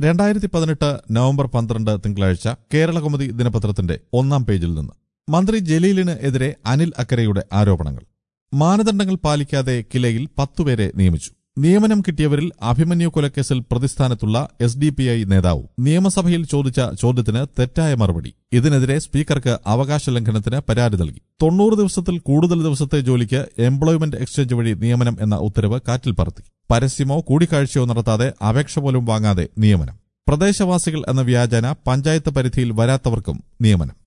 രണ്ടായിരത്തി പതിനെട്ട് നവംബർ പന്ത്രണ്ട് തിങ്കളാഴ്ച കേരളകൗമുദി ദിനപത്രത്തിന്റെ ഒന്നാം പേജിൽ നിന്ന് മന്ത്രി ജലീലിന് എതിരെ അനിൽ അക്കരയുടെ ആരോപണങ്ങൾ മാനദണ്ഡങ്ങൾ പാലിക്കാതെ കിലയിൽ പത്തുപേരെ നിയമിച്ചു നിയമനം കിട്ടിയവരിൽ അഭിമന്യു കൊലക്കേസിൽ പ്രതിസ്ഥാനത്തുള്ള എസ് ഡി പി ഐ നേതാവും നിയമസഭയിൽ ചോദിച്ച ചോദ്യത്തിന് തെറ്റായ മറുപടി ഇതിനെതിരെ സ്പീക്കർക്ക് അവകാശ ലംഘനത്തിന് പരാതി നൽകി തൊണ്ണൂറ് ദിവസത്തിൽ കൂടുതൽ ദിവസത്തെ ജോലിക്ക് എംപ്ലോയ്മെന്റ് എക്സ്ചേഞ്ച് വഴി നിയമനം എന്ന ഉത്തരവ് കാറ്റിൽ പറത്തി പരസ്യമോ കൂടിക്കാഴ്ചയോ നടത്താതെ അപേക്ഷ പോലും വാങ്ങാതെ നിയമനം പ്രദേശവാസികൾ എന്ന വ്യാജന പഞ്ചായത്ത് പരിധിയിൽ വരാത്തവർക്കും നിയമനം